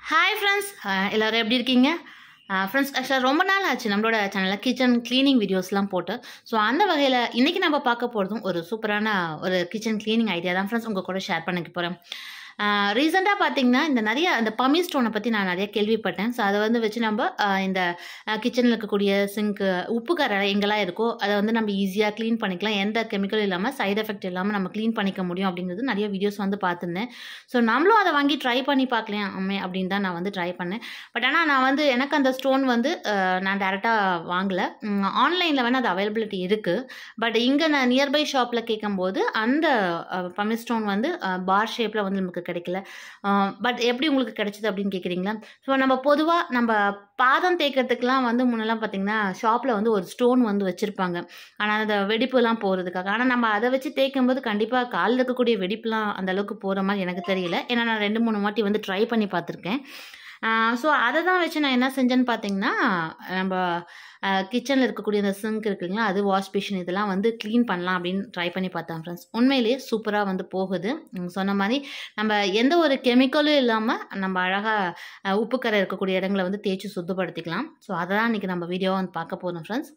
hi friends எல்லோரும் எப்படி இருக்கீங்க ஃப்ரெண்ட்ஸ் ஆக்சுவலாக ரொம்ப நாள் ஆச்சு நம்மளோட சேனலில் கிச்சன் க்ளீனிங் வீடியோஸ்லாம் போட்டு ஸோ அந்த வகையில் இன்றைக்கி நம்ம பார்க்க போகிறதும் ஒரு சூப்பரான ஒரு கிச்சன் க்ளீனிங் ஐடியா தான் ஃப்ரெண்ட்ஸ் உங்கள் கூட ஷேர் பண்ணிக்க போகிறேன் ரீசெண்டாக பார்த்தீங்கன்னா இந்த நிறைய இந்த பமி ஸ்டோனை பற்றி நான் நிறைய கேள்விப்பட்டேன் ஸோ அதை வந்து வச்சு நம்ம ஆஹ் இந்த கிச்சனில் இருக்கக்கூடிய சிங்க்கு உப்பு கரை எங்கெல்லாம் இருக்கோ அதை வந்து நம்ம ஈஸியாக க்ளீன் பண்ணிக்கலாம் எந்த கெமிக்கல் இல்லாமல் சைடு எஃபெக்ட் இல்லாமல் நம்ம க்ளீன் பண்ணிக்க முடியும் அப்படிங்கிறது நிறைய வீடியோஸ் வந்து பார்த்துருந்தேன் ஸோ நம்மளும் அதை வாங்கி ட்ரை பண்ணி பார்க்கலாம் அம்மே அப்படின்னு தான் நான் வந்து ட்ரை பண்ணேன் பட் ஆனால் நான் வந்து எனக்கு அந்த ஸ்டோன் வந்து ஆஹ் நான் டேரெக்டாக வாங்கலை ஆன்லைனில் வேணால் அது அவைலபிலிட்டி இருக்குது பட் இங்கே நான் நியர்பை ஷாப்பில் கேட்கும்போது அந்த பமி ஸ்டோன் வந்து பார் ஷேப்பில் வந்து நமக்கு கிடைக்கல பட் எப்படி உங்களுக்கு கிடைச்சிது அப்படின்னு கேட்குறீங்களா ஸோ நம்ம பொதுவாக நம்ம பாதம் தேய்க்கிறதுக்கெலாம் வந்து முன்னெல்லாம் பார்த்திங்கன்னா ஷாப்பில் வந்து ஒரு ஸ்டோன் வந்து வச்சுருப்பாங்க ஆனால் அந்த வெடிப்புலாம் போகிறதுக்காக ஆனால் நம்ம அதை வச்சு தேய்க்கும்போது கண்டிப்பாக காலில் இருக்கக்கூடிய வெடிப்புலாம் அந்த அளவுக்கு போகிற மாதிரி எனக்கு தெரியல ஏன்னா நான் ரெண்டு மூணு வாட்டி வந்து ட்ரை பண்ணி பார்த்துருக்கேன் ஸோ அதை தான் வச்சு நான் என்ன செஞ்சேன்னு பார்த்தீங்கன்னா நம்ம கிச்சனில் இருக்கக்கூடிய அந்த சிங்க் இருக்குங்களா அது வாஷ் பேஷன் இதெல்லாம் வந்து க்ளீன் பண்ணலாம் அப்படின்னு ட்ரை பண்ணி பார்த்தேன் ஃப்ரெண்ட்ஸ் உண்மையிலேயே சூப்பராக வந்து போகுது உம் சொன்ன மாதிரி நம்ம எந்த ஒரு கெமிக்கலும் இல்லாமல் நம்ம அழகாக உப்புக்கரை இருக்கக்கூடிய இடங்களை வந்து தேய்ச்சி சுத்தப்படுத்திக்கலாம் ஸோ அதை தான் இன்றைக்கி நம்ம வீடியோவை வந்து பார்க்க போகிறோம் ஃப்ரெண்ட்ஸ்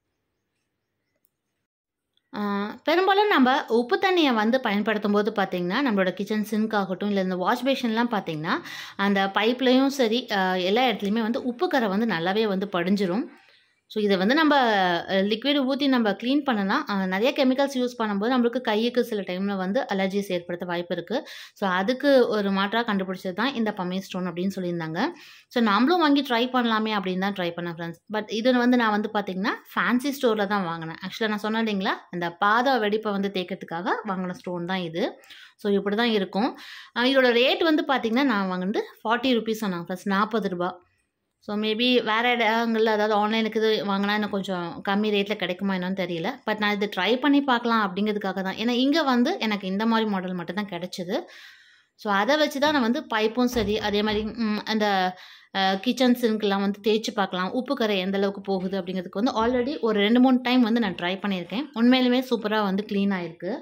பெரும்பாலும் நம்ம உப்பு தண்ணியை வந்து பயன்படுத்தும் போது பார்த்திங்கன்னா நம்மளோட கிச்சன் சிங்க் ஆகட்டும் இல்லை இந்த வாஷ் பேஷன்லாம் பார்த்திங்கன்னா அந்த பைப்லேயும் சரி எல்லா இடத்துலையுமே வந்து உப்பு கரை வந்து நல்லாவே வந்து படிஞ்சிரும் ஸோ இதை வந்து நம்ம லிக்விட் ஊற்றி நம்ம க்ளீன் பண்ணனா நிறைய கெமிக்கல்ஸ் யூஸ் பண்ணும்போது நம்மளுக்கு கையுக்கு சில டைமில் வந்து அலர்ஜிஸ் ஏற்படுத்த வாய்ப்பு இருக்குது ஸோ அதுக்கு ஒரு மாற்றாக கண்டுபிடிச்சது தான் இந்த பமே ஸ்டோன் அப்படின்னு சொல்லியிருந்தாங்க ஸோ நாமளும் வாங்கி ட்ரை பண்ணலாமே அப்படின்னு தான் ட்ரை பண்ணேன் ஃப்ரெண்ட்ஸ் பட் இது வந்து நான் வந்து பார்த்திங்கன்னா ஃபேன்சி ஸ்டோரில் தான் வாங்கினேன் ஆக்சுவலாக நான் சொன்னேன் இல்லைங்களா இந்த பாத வெடிப்பை வந்து தேய்க்கிறதுக்காக வாங்கின ஸ்டோன் தான் இது ஸோ இப்படி தான் இருக்கும் இதோட ரேட் வந்து பார்த்திங்கன்னா நான் வாங்கினது ஃபார்ட்டி ருபீஸ் சொன்னாங்க ஃபஸ்ட் நாற்பது ரூபா ஸோ மேபி வேறு இடங்களில் அதாவது ஆன்லைனுக்கு இது வாங்கினா இன்னும் கொஞ்சம் கம்மி ரேட்டில் கிடைக்குமா என்னன்னு தெரியல பட் நான் இது ட்ரை பண்ணி பார்க்கலாம் அப்படிங்கிறதுக்காக தான் ஏன்னா இங்கே வந்து எனக்கு இந்த மாதிரி மாடல் மட்டும் தான் கிடச்சிது ஸோ அதை வச்சு தான் நான் வந்து பைப்பும் சரி அதே மாதிரி அந்த கிச்சன் சிங்க்லாம் வந்து தேய்ச்சி பார்க்கலாம் உப்பு கரை எந்த அளவுக்கு போகுது அப்படிங்கிறதுக்கு வந்து ஆல்ரெடி ஒரு ரெண்டு மூணு டைம் வந்து நான் ட்ரை பண்ணியிருக்கேன் உண்மையிலுமே சூப்பராக வந்து க்ளீன் ஆகிருக்கு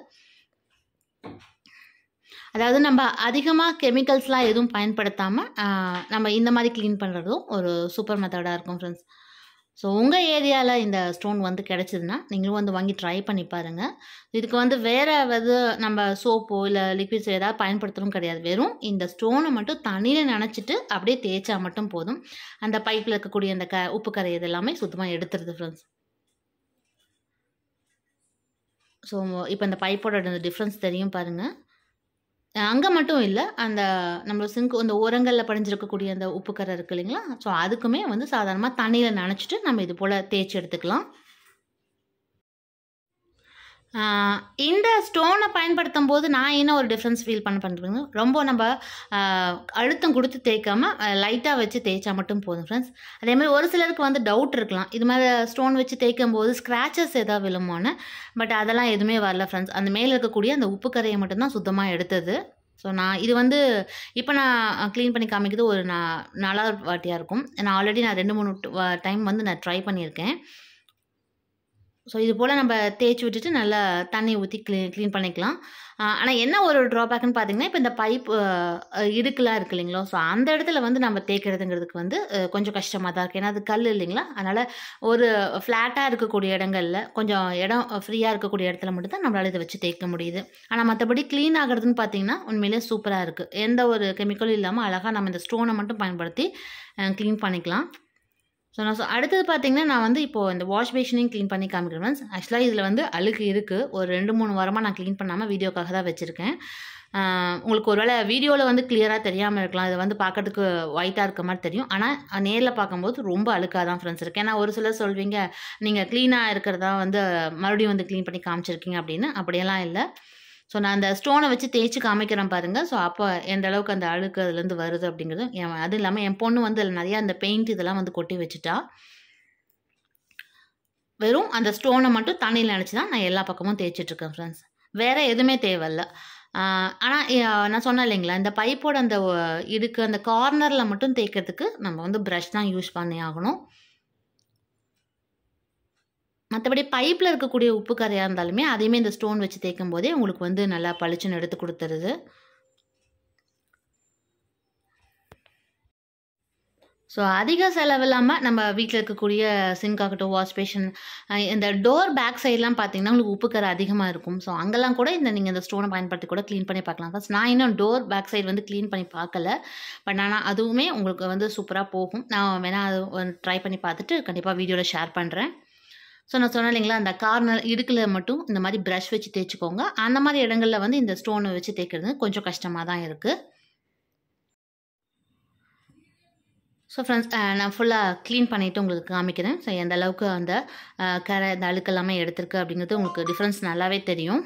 அதாவது நம்ம அதிகமாக கெமிக்கல்ஸ்லாம் எதுவும் பயன்படுத்தாமல் நம்ம இந்த மாதிரி க்ளீன் பண்ணுறதும் ஒரு சூப்பர் மெத்தடாக இருக்கும் ஃப்ரெண்ட்ஸ் ஸோ உங்கள் ஏரியாவில் இந்த ஸ்டோன் வந்து கிடச்சிதுன்னா நீங்களும் வந்து வாங்கி ட்ரை பண்ணி பாருங்கள் இதுக்கு வந்து வேறு எது நம்ம சோப்போ இல்லை லிக்விட்ஸ் ஏதாவது பயன்படுத்தணும் கிடையாது வெறும் இந்த ஸ்டோனை மட்டும் தண்ணியில் நினச்சிட்டு அப்படியே தேய்ச்சா மட்டும் போதும் அந்த பைப்பில் இருக்கக்கூடிய அந்த க உப்பு கரை இதெல்லாமே சுத்தமாக எடுத்துருது ஃப்ரெண்ட்ஸ் ஸோ இப்போ இந்த பைப்போட டிஃப்ரென்ஸ் தெரியும் பாருங்கள் அங்கே மட்டும் இல்லை அந்த நம்ம சிங்க் அந்த ஓரங்களில் படிஞ்சிருக்கக்கூடிய அந்த உப்பு கரை இருக்குது இல்லைங்களா ஸோ அதுக்குமே வந்து சாதாரணமாக தண்ணியில் நனைச்சிட்டு நம்ம இது போல் தேய்ச்சி எடுத்துக்கலாம் இந்த ஸ்டோனை பயன்படுத்தும் போது நான் என்ன ஒரு டிஃப்ரென்ஸ் ஃபீல் பண்ண பண்ணுறேங்க ரொம்ப நம்ம அழுத்தம் கொடுத்து தேய்க்காமல் லைட்டாக வச்சு தேய்ச்சா மட்டும் போதும் ஃப்ரெண்ட்ஸ் அதேமாதிரி ஒரு சிலருக்கு வந்து டவுட் இருக்கலாம் இது மாதிரி ஸ்டோன் வச்சு தேய்க்கும் போது ஸ்க்ராச்சஸ் எதாவது விழுமோன்னு பட் அதெல்லாம் எதுவுமே வரல ஃப்ரெண்ட்ஸ் அந்த மேலே இருக்கக்கூடிய அந்த உப்பு கரையை மட்டும்தான் சுத்தமாக எடுத்தது ஸோ நான் இது வந்து இப்போ நான் க்ளீன் பண்ணி காமிக்கிறது ஒரு நான் நாலாவது வாட்டியாக இருக்கும் நான் ஆல்ரெடி நான் ரெண்டு மூணு டைம் வந்து நான் ட்ரை பண்ணியிருக்கேன் ஸோ இது போல் நம்ம தேய்ச்சி விட்டுட்டு நல்லா தண்ணி ஊற்றி க்ளீன் க்ளீன் பண்ணிக்கலாம் ஆனால் என்ன ஒரு ட்ராபேக்னு பார்த்தீங்கன்னா இப்போ இந்த பைப் இடுக்கெலாம் இருக்கு இல்லைங்களா ஸோ அந்த இடத்துல வந்து நம்ம தேய்க்கிறதுங்கிறதுக்கு வந்து கொஞ்சம் கஷ்டமாக தான் இருக்குது ஏன்னா அது கல் இல்லைங்களா அதனால் ஒரு ஃப்ளாட்டாக இருக்கக்கூடிய இடங்களில் கொஞ்சம் இடம் ஃப்ரீயாக இருக்கக்கூடிய இடத்துல மட்டும் தான் நம்மளால் இதை வச்சு தேய்க்க முடியுது ஆனால் மற்றபடி க்ளீன் ஆகிறதுன்னு பார்த்தீங்கன்னா உண்மையிலே சூப்பராக இருக்குது எந்த ஒரு கெமிக்கலும் இல்லாமல் அழகாக நம்ம இந்த ஸ்டோனை மட்டும் பயன்படுத்தி க்ளீன் பண்ணிக்கலாம் ஸோ நான் ஸோ அடுத்தது பார்த்தீங்கன்னா நான் வந்து இப்போது இந்த வாஷ் பேஷனையும் க்ளீன் பண்ணி காமிக்கிறேன் ஃப்ரெண்ட்ஸ் ஆக்சுவலாக இதில் வந்து அழுக்கு இருக்குது ஒரு ரெண்டு மூணு வாரமாக நான் க்ளீன் பண்ணாமல் வீடியோக்காக தான் வச்சுருக்கேன் உங்களுக்கு ஒருவேளை வீடியோவில் வந்து கிளியராக தெரியாமல் இருக்கலாம் இது வந்து பார்க்கறதுக்கு ஒயிட்டாக இருக்க மாதிரி தெரியும் ஆனால் நேரில் பார்க்கும்போது ரொம்ப அழுக்காக தான் ஃப்ரெண்ட்ஸ் இருக்குது ஏன்னா ஒரு சிலர் சொல்வீங்க நீங்கள் க்ளீனாக இருக்கிறதா வந்து மறுபடியும் வந்து க்ளீன் பண்ணி காமிச்சிருக்கீங்க அப்படின்னு அப்படியெல்லாம் இல்லை ஸோ நான் அந்த ஸ்டோனை வச்சு தேய்ச்சி காமிக்கிறேன் பாருங்கள் ஸோ அப்போ எந்த அளவுக்கு அந்த அழுக்கு அதுலேருந்து வருது அப்படிங்கிறது என் அது இல்லாமல் என் பொண்ணு வந்து அதில் நிறையா அந்த பெயிண்ட் இதெல்லாம் வந்து கொட்டி வச்சுட்டா வெறும் அந்த ஸ்டோனை மட்டும் தண்ணியில் நினச்சி தான் நான் எல்லா பக்கமும் தேய்ச்சிட்ருக்கேன் ஃப்ரெண்ட்ஸ் வேறு எதுவுமே தேவையில்ல ஆனால் நான் சொன்னேன் இல்லைங்களா இந்த பைப்போட அந்த இதுக்கு அந்த கார்னரில் மட்டும் தேய்க்கிறதுக்கு நம்ம வந்து ப்ரஷ் தான் யூஸ் பண்ணி ஆகணும் மற்றபடி பைப்பில் இருக்கக்கூடிய உப்பு கரையாக இருந்தாலுமே அதையுமே இந்த ஸ்டோன் வச்சு தேய்க்கும் போதே உங்களுக்கு வந்து நல்லா பளிச்சுன்னு எடுத்து கொடுத்துருது ஸோ அதிக செலவு இல்லாமல் நம்ம வீட்டில் இருக்கக்கூடிய சிங்க் ஆகட்டும் வாஷ் பேஷன் இந்த டோர் பேக் சைட்லாம் பார்த்தீங்கன்னா உங்களுக்கு உப்புக்கரை அதிகமாக இருக்கும் ஸோ அங்கெல்லாம் கூட இந்த நீங்கள் இந்த ஸ்டோனை பயன்படுத்தி கூட க்ளீன் பண்ணி பார்க்கலாம் ஃபஸ்ட் நான் இன்னும் டோர் பேக் சைடு வந்து க்ளீன் பண்ணி பார்க்கல பட் ஆனால் அதுவுமே உங்களுக்கு வந்து சூப்பராக போகும் நான் வேணால் அது ட்ரை பண்ணி பார்த்துட்டு கண்டிப்பாக வீடியோவில் ஷேர் பண்ணுறேன் ஸோ நான் சொன்னேன் இல்லைங்களா அந்த கார்னர் இடுக்கில் மட்டும் இந்த மாதிரி ப்ரஷ் வச்சு தேய்ச்சிக்கோங்க அந்த மாதிரி இடங்களில் வந்து இந்த ஸ்டோனை வச்சு தேய்க்கிறது கொஞ்சம் கஷ்டமாக தான் இருக்குது ஸோ ஃப்ரெண்ட்ஸ் நான் ஃபுல்லாக க்ளீன் பண்ணிவிட்டு உங்களுக்கு காமிக்கிறேன் ஸோ எந்த அளவுக்கு அந்த அஹ், கரை இந்த அழுக்கு எல்லாமே எடுத்திருக்கு அப்படிங்கிறது உங்களுக்கு டிஃப்ரென்ஸ் நல்லாவே தெரியும்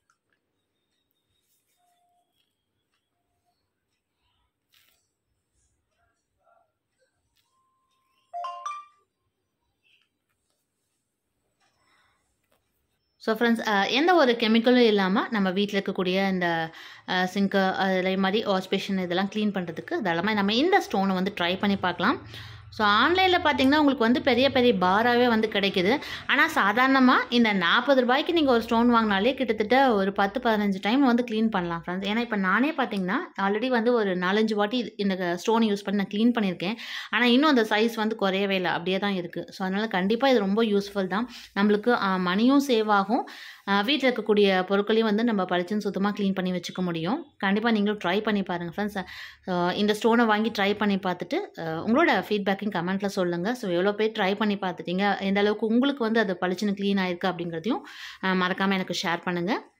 ஸோ ஃப்ரெண்ட்ஸ் எந்த ஒரு கெமிக்கலும் இல்லாமல் நம்ம வீட்டில் இருக்கக்கூடிய இந்த சிங்க்கு அதே மாதிரி வாஷ் பேஷன் இதெல்லாம் க்ளீன் பண்ணுறதுக்கு அதெல்லாமே நம்ம இந்த ஸ்டோனை வந்து ட்ரை பண்ணி பார்க்கலாம் ஸோ ஆன்லைனில் பார்த்தீங்கன்னா உங்களுக்கு வந்து பெரிய பெரிய பாராகவே வந்து கிடைக்குது ஆனால் சாதாரணமாக இந்த நாற்பது ரூபாய்க்கு நீங்கள் ஒரு ஸ்டோன் வாங்கினாலே கிட்டத்தட்ட ஒரு பத்து பதினஞ்சு டைம் வந்து க்ளீன் பண்ணலாம் ஃப்ரெண்ட்ஸ் ஏன்னா இப்போ நானே பார்த்தீங்கன்னா ஆல்ரெடி வந்து ஒரு நாலஞ்சு வாட்டி இந்த ஸ்டோன் யூஸ் பண்ணி நான் க்ளீன் பண்ணியிருக்கேன் ஆனால் இன்னும் அந்த சைஸ் வந்து குறையவே இல்லை அப்படியே தான் இருக்குது ஸோ அதனால் கண்டிப்பாக இது ரொம்ப யூஸ்ஃபுல் தான் நம்மளுக்கு மணியும் சேவ் ஆகும் வீட்டில் இருக்கக்கூடிய பொருட்களையும் வந்து நம்ம பளிச்சுன்னு சுத்தமாக க்ளீன் பண்ணி வச்சுக்க முடியும் கண்டிப்பாக நீங்களும் ட்ரை பண்ணி பாருங்கள் ஃப்ரெண்ட்ஸ் இந்த ஸ்டோனை வாங்கி ட்ரை பண்ணி பார்த்துட்டு அஹ், உங்களோட ஃபீட்பேக்கையும் கமெண்ட்டில் சொல்லுங்கள் ஸோ எவ்வளோ பேர் ட்ரை பண்ணி பார்த்துட்டீங்க எந்த அளவுக்கு உங்களுக்கு வந்து அது பளிச்சுன்னு க்ளீன் ஆயிருக்கு அப்படிங்கிறதையும் மறக்காமல் எனக்கு ஷேர் பண்ணுங்கள்